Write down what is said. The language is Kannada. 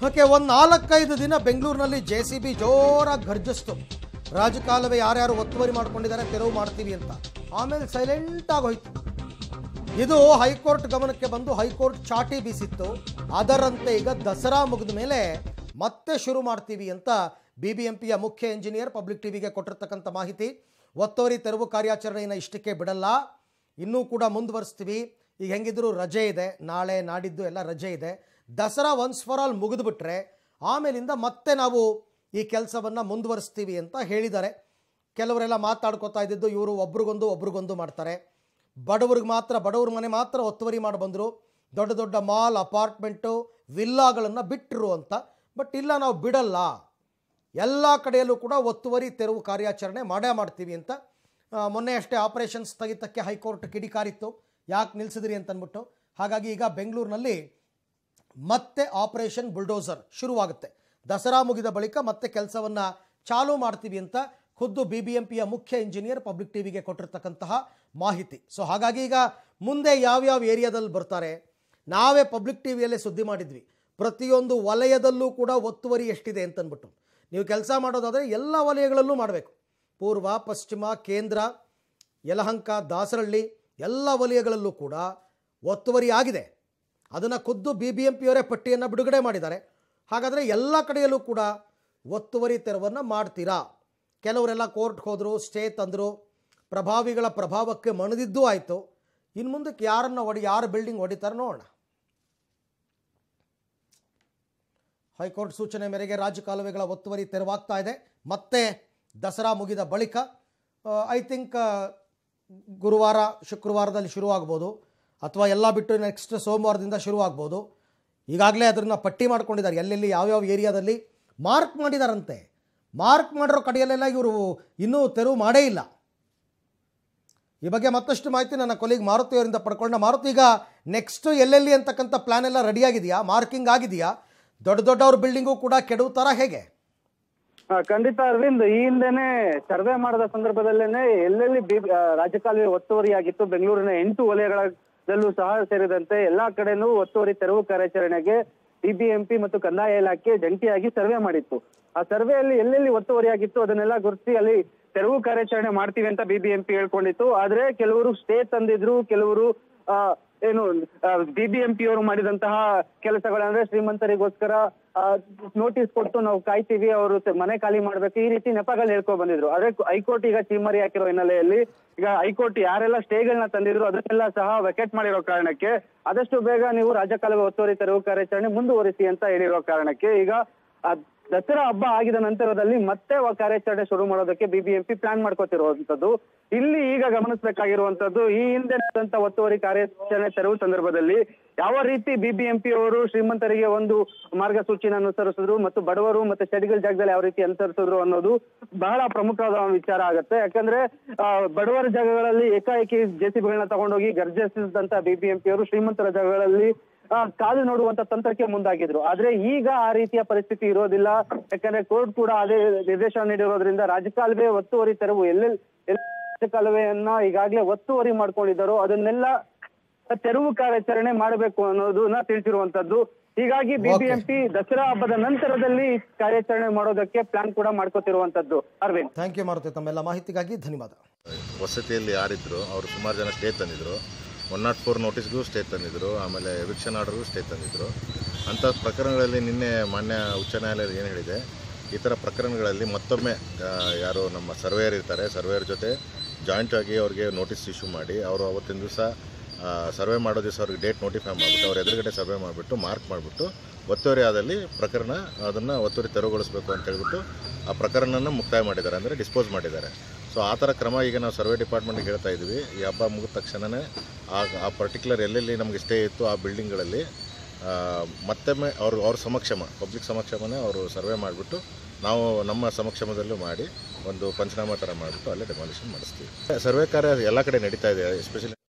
ಓಕೆ ಒಂದು ನಾಲ್ಕೈದು ದಿನ ಬೆಂಗಳೂರಿನಲ್ಲಿ ಜೆ ಸಿ ಬಿ ಜೋರಾಗಿ ಗರ್ಜಿಸ್ತು ರಾಜಕಾಲುವೆ ಯಾರ್ಯಾರು ಒತ್ತುವರಿ ಮಾಡ್ಕೊಂಡಿದ್ದಾರೆ ತೆರವು ಮಾಡ್ತೀವಿ ಅಂತ ಆಮೇಲೆ ಸೈಲೆಂಟ್ ಆಗೋಯ್ತು ಇದು ಹೈಕೋರ್ಟ್ ಗಮನಕ್ಕೆ ಬಂದು ಹೈಕೋರ್ಟ್ ಚಾಟಿ ಬೀಸಿತ್ತು ಅದರಂತೆ ಈಗ ದಸರಾ ಮುಗಿದ ಮೇಲೆ ಮತ್ತೆ ಶುರು ಮಾಡ್ತೀವಿ ಅಂತ ಬಿ ಬಿ ಎಂ ಪಿಯ ಮುಖ್ಯ ಇಂಜಿನಿಯರ್ ಪಬ್ಲಿಕ್ ಟಿವಿಗೆ ಕೊಟ್ಟಿರ್ತಕ್ಕಂಥ ಮಾಹಿತಿ ಒತ್ತುವರಿ ತೆರವು ಕಾರ್ಯಾಚರಣೆಯನ್ನು ಇಷ್ಟಕ್ಕೆ ಬಿಡಲ್ಲ ಇನ್ನೂ ಕೂಡ ಮುಂದುವರಿಸ್ತೀವಿ ಈಗ ಹೆಂಗಿದ್ರು ರಜೆ ಇದೆ ನಾಳೆ ನಾಡಿದ್ದು ಎಲ್ಲ ರಜೆ ಇದೆ ದಸರಾ ಒನ್ಸ್ ಫಾರ್ ಆಲ್ ಮುಗಿದ್ಬಿಟ್ರೆ ಆಮೇಲಿಂದ ಮತ್ತೆ ನಾವು ಈ ಕೆಲಸವನ್ನು ಮುಂದುವರಿಸ್ತೀವಿ ಅಂತ ಹೇಳಿದ್ದಾರೆ ಕೆಲವರೆಲ್ಲ ಮಾತಾಡ್ಕೋತಾ ಇದ್ದಿದ್ದು ಇವರು ಒಬ್ರಿಗೊಂದು ಒಬ್ರಿಗೊಂದು ಮಾಡ್ತಾರೆ ಬಡವ್ರಿಗೆ ಮಾತ್ರ ಬಡವ್ರ ಮನೆ ಮಾತ್ರ ಒತ್ತುವರಿ ಮಾಡಿ ಬಂದರು ದೊಡ್ಡ ದೊಡ್ಡ ಮಾಲ್ ಅಪಾರ್ಟ್ಮೆಂಟು ವಿಲ್ಲಾಗಳನ್ನು ಬಿಟ್ಟರು ಅಂತ ಬಟ್ ಇಲ್ಲ ನಾವು ಬಿಡಲ್ಲ ಎಲ್ಲ ಕಡೆಯಲ್ಲೂ ಕೂಡ ಒತ್ತುವರಿ ತೆರವು ಕಾರ್ಯಾಚರಣೆ ಮಾಡೇ ಮಾಡ್ತೀವಿ ಅಂತ ಆ, ಮೊನ್ನೆ ಅಷ್ಟೇ ಆಪರೇಷನ್ ಸ್ಥಗಿತಕ್ಕೆ ಹೈಕೋರ್ಟ್ ಕಿಡಿಕಾರಿತ್ತು ಯಾಕೆ ನಿಲ್ಲಿಸಿದ್ರಿ ಅಂತ ಅಂದ್ಬಿಟ್ಟು ಹಾಗಾಗಿ ಈಗ ಬೆಂಗಳೂರಿನಲ್ಲಿ ಮತ್ತೆ ಆಪರೇಷನ್ ಬುಲ್ಡೋಸರ್ ಶುರುವಾಗುತ್ತೆ ದಸರಾ ಮುಗಿದ ಬಳಿಕ ಮತ್ತೆ ಕೆಲಸವನ್ನು ಚಾಲೂ ಮಾಡ್ತೀವಿ ಅಂತ ಖುದ್ದು ಬಿ ಬಿ ಎಂ ಪಿಯ ಮುಖ್ಯ ಇಂಜಿನಿಯರ್ ಪಬ್ಲಿಕ್ ಟಿವಿಗೆ ಕೊಟ್ಟಿರ್ತಕ್ಕಂತಹ ಮಾಹಿತಿ ಸೊ ಹಾಗಾಗಿ ಈಗ ಮುಂದೆ ಯಾವ್ಯಾವ ಏರಿಯಾದಲ್ಲಿ ಬರ್ತಾರೆ ನಾವೇ ಪಬ್ಲಿಕ್ ಟಿವಿಯಲ್ಲೇ ಸುದ್ದಿ ಮಾಡಿದ್ವಿ ಪ್ರತಿಯೊಂದು ವಲಯದಲ್ಲೂ ಕೂಡ ಒತ್ತುವರಿ ಎಷ್ಟಿದೆ ಅಂತಂದ್ಬಿಟ್ಟು ನೀವು ಕೆಲಸ ಮಾಡೋದಾದರೆ ಎಲ್ಲ ವಲಯಗಳಲ್ಲೂ ಮಾಡಬೇಕು ಪೂರ್ವ ಪಶ್ಚಿಮ ಕೇಂದ್ರ ಯಲಹಂಕ ದಾಸರಳ್ಳಿ ಎಲ್ಲ ವಲಯಗಳಲ್ಲೂ ಕೂಡ ಒತ್ತುವರಿ ಆಗಿದೆ ಅದನ್ನು ಖುದ್ದು ಬಿ ಬಿ ಎಂ ಪಿಯವರೇ ಪಟ್ಟಿಯನ್ನು ಬಿಡುಗಡೆ ಮಾಡಿದ್ದಾರೆ ಹಾಗಾದರೆ ಎಲ್ಲ ಕಡೆಯಲ್ಲೂ ಕೂಡ ಒತ್ತುವರಿ ತೆರವನ್ನು ಮಾಡ್ತೀರಾ ಕೆಲವರೆಲ್ಲ ಕೋರ್ಟ್ಗೆ ಹೋದರು ಸ್ಟೇ ತಂದರು ಪ್ರಭಾವಿಗಳ ಪ್ರಭಾವಕ್ಕೆ ಮಣಿದಿದ್ದೂ ಆಯಿತು ಇನ್ನು ಮುಂದಕ್ಕೆ ಯಾರನ್ನು ಹೊಡಿ ಯಾರು ಬಿಲ್ಡಿಂಗ್ ಹೊಡಿತಾರೆ ನೋಡೋಣ ಹೈಕೋರ್ಟ್ ಸೂಚನೆ ಮೇರೆಗೆ ರಾಜಕಾಲುವೆಗಳ ಒತ್ತುವರಿ ತೆರವಾಗ್ತಾ ಇದೆ ಮತ್ತೆ ದಸರಾ ಮುಗಿದ ಬಳಿಕ ಐ ಥಿಂಕ್ ಗುರುವಾರ ಶುಕ್ರವಾರದಲ್ಲಿ ಶುರುವಾಗ್ಬೋದು ಅಥವಾ ಎಲ್ಲ ಬಿಟ್ಟು ನೆಕ್ಸ್ಟ್ ಸೋಮವಾರದಿಂದ ಶುರುವಾಗ್ಬೋದು ಈಗಾಗಲೇ ಅದನ್ನು ಪಟ್ಟಿ ಮಾಡ್ಕೊಂಡಿದ್ದಾರೆ ಎಲ್ಲೆಲ್ಲಿ ಯಾವ್ಯಾವ ಏರಿಯಾದಲ್ಲಿ ಮಾರ್ಕ್ ಮಾಡಿದಾರಂತೆ ಮಾರ್ಕ್ ಮಾಡಿರೋ ಕಡೆಯಲ್ಲೆಲ್ಲ ಇವರು ಇನ್ನೂ ತೆರವು ಮಾಡೇ ಇಲ್ಲ ಈ ಬಗ್ಗೆ ಮತ್ತಷ್ಟು ಮಾಹಿತಿ ನನ್ನ ಕೊಲಿಗ್ ಮಾರುತಿ ಅವರಿಂದ ಪಡ್ಕೊಂಡ ಮಾರುತಿ ಈಗ ನೆಕ್ಸ್ಟ್ ಎಲ್ಲೆಲ್ಲಿ ಅಂತಕ್ಕಂಥ ಪ್ಲಾನ್ ಎಲ್ಲ ರೆಡಿಯಾಗಿದೆಯಾ ಮಾರ್ಕಿಂಗ್ ಆಗಿದೆಯಾ ದೊಡ್ಡ ದೊಡ್ಡವ್ರ ಬಿಲ್ಡಿಂಗು ಕೂಡ ಕೆಡುತ್ತಾರ ಹೇಗೆ ಆ, ಖಂಡಿತ ಅರವಿಂದ್ ಈ ಹಿಂದೆನೆ ಸರ್ವೆ ಮಾಡಿದ ಸಂದರ್ಭದಲ್ಲೇನೆ ಎಲ್ಲೆಲ್ಲಿ ಬಿ- ಆ, ರಾಜಕಾಲುವೆ ಒತ್ತುವರಿಯಾಗಿತ್ತು ಬೆಂಗಳೂರಿನ ಎಂಟು ವಲಯಗಳಲ್ಲೂ ಸಹ ಸೇರಿದಂತೆ ಎಲ್ಲಾ ಕಡೆನೂ ಒತ್ತುವರಿ ತೆರವು ಕಾರ್ಯಾಚರಣೆಗೆ ಬಿಬಿಎಂಪಿ ಮತ್ತು ಕಂದಾಯ ಇಲಾಖೆ ಜಂಟಿಯಾಗಿ ಸರ್ವೆ ಮಾಡಿತ್ತು ಆ ಸರ್ವೆಯಲ್ಲಿ ಎಲ್ಲೆಲ್ಲಿ ಒತ್ತುವರಿಯಾಗಿತ್ತು ಅದನ್ನೆಲ್ಲ ಗುರುತಿಸಿ ಅಲ್ಲಿ ತೆರವು ಕಾರ್ಯಾಚರಣೆ ಮಾಡ್ತೀವಿ ಅಂತ ಬಿಬಿಎಂಪಿ ಹೇಳ್ಕೊಂಡಿತ್ತು ಆದ್ರೆ ಕೆಲವರು ಸ್ಟೇ ತಂದಿದ್ರು ಕೆಲವರು ಆ, ಏನು ಬಿಬಿಎಂಪಿ ಅವರು ಮಾಡಿದಂತಹ ಕೆಲಸಗಳಂದ್ರೆ ಶ್ರೀಮಂತರಿಗೋಸ್ಕರ ನೋಟಿಸ್ ಕೊಟ್ಟು ನಾವು ಕಾಯ್ತೀವಿ ಅವರು ಮನೆ ಖಾಲಿ ಮಾಡ್ಬೇಕು ಈ ರೀತಿ ನೆಪಗಳು ಹೇಳ್ಕೊಂಡ್ ಬಂದಿದ್ರು ಆದ್ರೆ ಹೈಕೋರ್ಟ್ ಈಗ ಚೀಮರಿ ಹಾಕಿರೋ ಹಿನ್ನೆಲೆಯಲ್ಲಿ ಈಗ ಹೈಕೋರ್ಟ್ ಯಾರೆಲ್ಲ ಸ್ಟೇಗಳನ್ನ ತಂದಿದ್ರು ಅದನ್ನೆಲ್ಲ ಸಹ ವೆಕೆಟ್ ಮಾಡಿರೋ ಕಾರಣಕ್ಕೆ ಆದಷ್ಟು ಬೇಗ ನೀವು ರಾಜಕಾಲುವೆ ಒತ್ತುವರಿ ತೆರವು ಕಾರ್ಯಾಚರಣೆ ಮುಂದುವರಿಸಿ ಅಂತ ಹೇಳಿರೋ ಕಾರಣಕ್ಕೆ ಈಗ ಆ ದಸರಾ ಹಬ್ಬ ಆಗಿದ ನಂತರದಲ್ಲಿ ಮತ್ತೆ ಆ ಕಾರ್ಯಾಚರಣೆ ಶುರು ಮಾಡೋದಕ್ಕೆ ಬಿಬಿಎಂಪಿ ಪ್ಲಾನ್ ಮಾಡ್ಕೋತಿರುವಂತದ್ದು ಇಲ್ಲಿ ಈಗ ಗಮನಿಸಬೇಕಾಗಿರುವಂತದ್ದು ಈ ಹಿಂದೆ ನಡೆದಂತ ಒತ್ತುವರಿ ಕಾರ್ಯಾಚರಣೆ ತೆರವು ಸಂದರ್ಭದಲ್ಲಿ ಯಾವ ರೀತಿ ಬಿಬಿಎಂಪಿ ಅವರು ಶ್ರೀಮಂತರಿಗೆ ಒಂದು ಮಾರ್ಗಸೂಚಿನ ಅನುಸರಿಸಿದ್ರು ಮತ್ತು ಬಡವರು ಮತ್ತೆ ಶೆಡ್ಗಳ ಜಾಗದಲ್ಲಿ ಯಾವ ರೀತಿ ಅನುಸರಿಸಿದ್ರು ಅನ್ನೋದು ಬಹಳ ಪ್ರಮುಖವಾದ ವಿಚಾರ ಆಗುತ್ತೆ ಯಾಕಂದ್ರೆ ಆ, ಬಡವರ ಜಾಗಗಳಲ್ಲಿ ಏಕಾಏಕಿ ಜೆಸಿಬಿಗಳನ್ನ ತಗೊಂಡೋಗಿ ಗರ್ಜಿಸಿದಂತ ಬಿಬಿಎಂಪಿ ಅವರು ಶ್ರೀಮಂತರ ಜಾಗಗಳಲ್ಲಿ ಆ, ಕಾದು ನೋಡುವಂತ ತಂತ್ರಕ್ಕೆ ಮುಂದಾಗಿದ್ರು ಆದ್ರೆ ಈಗ ಆ ರೀತಿಯ ಪರಿಸ್ಥಿತಿ ಇರೋದಿಲ್ಲ ಯಾಕಂದ್ರೆ ಕೋರ್ಟ್ ಕೂಡ ಅದೇ ನಿರ್ದೇಶನ ನೀಡಿರೋದ್ರಿಂದ ರಾಜಕಾಲುವೆ ಒತ್ತುವರಿ ತೆರವು ಎಲ್ಲೆಲ್ಲಿ ಎಲ್ಲಿ ರಾಜಕಾಲುವೆಯನ್ನ ಈಗಾಗಲೇ ಒತ್ತುವರಿ ಮಾಡ್ಕೊಂಡಿದ್ದಾರೋ ಅದನ್ನೆಲ್ಲ ತೆರವು ಕಾರ್ಯಾಚರಣೆ ಮಾಡಬೇಕು ಅನ್ನೋದನ್ನ ತಿಳಿಸಿರುವಂತದ್ದು ಹೀಗಾಗಿ ಬಿಬಿಎಂಪಿ ದಸರಾ ಹಬ್ಬದ ನಂತರದಲ್ಲಿ ಕಾರ್ಯಾಚರಣೆ ಮಾಡೋದಕ್ಕೆ ಪ್ಲಾನ್ ಕೂಡ ಮಾಡ್ಕೋತಿರುವಂತದ್ದು ಅರವಿಂದ್ ಥ್ಯಾಂಕ್ ಯು ಮಾರುತಿ ತಮ್ಮೆಲ್ಲ ಮಾಹಿತಿಗಾಗಿ ಧನ್ಯವಾದ ವಸತಿಯಲ್ಲಿ ಯಾರಿದ್ರು ಅವರು ಸುಮಾರು ಜನ ಸ್ಟೇ ತಂದಿದ್ರು ಒನ್ ನಾಟ್ ಫೋರ್ ನೋಟಿಸ್ಗೂ ಸ್ಟೇ ತಂದಿದ್ರು ಆಮೇಲೆ ಎವಿಕ್ಷನ್ ಆರ್ಡರ್ಗೂ ಸ್ಟೇ ತಂದಿದ್ರು ಅಂಥ ಪ್ರಕರಣಗಳಲ್ಲಿ ನಿನ್ನೆ ಮಾನ್ಯ ಉಚ್ಚ ನ್ಯಾಯಾಲಯ ಏನು ಹೇಳಿದೆ ಈ ಥರ ಪ್ರಕರಣಗಳಲ್ಲಿ ಮತ್ತೊಮ್ಮೆ ಆ, ಯಾರು ನಮ್ಮ ಸರ್ವೇಯರ್ ಇರ್ತಾರೆ ಸರ್ವೇಯರ್ ಜೊತೆ ಜಾಯಿಂಟ್ ಆಗಿ ಅವ್ರಿಗೆ ನೋಟಿಸ್ ಇಶ್ಯೂ ಮಾಡಿ ಅವರು ಅವತ್ತಿನ ದಿವಸ ಸರ್ವೆ ಮಾಡೋ ದಿವಸ ಅವ್ರಿಗೆ ಡೇಟ್ ನೋಟಿಫೈ ಮಾಡಿಬಿಟ್ಟು ಅವ್ರ ಎದುರುಗಡೆ ಸರ್ವೆ ಮಾಡಿಬಿಟ್ಟು ಮಾರ್ಕ್ ಮಾಡಿಬಿಟ್ಟು ಒತ್ತುವರಿ ಆದಲ್ಲಿ ಪ್ರಕರಣ ಅದನ್ನು ಒತ್ತುವರಿ ತೆರವುಗೊಳಿಸಬೇಕು ಅಂತ ಹೇಳ್ಬಿಟ್ಟು ಆ ಪ್ರಕರಣನ ಮುಕ್ತಾಯ ಮಾಡಿದ್ದಾರೆ ಅಂದರೆ ಡಿಸ್ಪೋಸ್ ಮಾಡಿದ್ದಾರೆ ಸೊ ಆ ಥರ ಕ್ರಮ ಈಗ ನಾವು ಸರ್ವೆ ಡಿಪಾರ್ಟ್ಮೆಂಟ್ಗೆ ಹೇಳ್ತಾ ಇದ್ವಿ ಈ ಹಬ್ಬ ಮುಗಿದ ತಕ್ಷಣವೇ ಆ ಆ ಪರ್ಟಿಕ್ಯುಲರ್ ಎಲ್ಲೆಲ್ಲಿ ನಮಗೆ ಸ್ಟೇ ಇತ್ತು ಆ ಬಿಲ್ಡಿಂಗ್ಗಳಲ್ಲಿ ಆ, ಮತ್ತೊಮ್ಮೆ ಅವರು ಅವ್ರ ಸಮಕ್ಷಮ ಪಬ್ಲಿಕ್ ಸಮಕ್ಷಮನೇ ಅವರು ಸರ್ವೆ ಮಾಡಿಬಿಟ್ಟು ನಾವು ನಮ್ಮ ಸಮಕ್ಷಮದಲ್ಲೂ ಮಾಡಿ ಒಂದು ಪಂಚನಾಮ ಥರ ಮಾಡಿಬಿಟ್ಟು ಅಲ್ಲೇ ಡೆಮಾಲಿಷನ್ ಮಾಡಿಸ್ತೀವಿ ಸರ್ವೆ ಕಾರ್ಯ ಎಲ್ಲ ಕಡೆ ನಡೀತಾ ಇದೆ ಎಸ್ಪೆಷಲಿ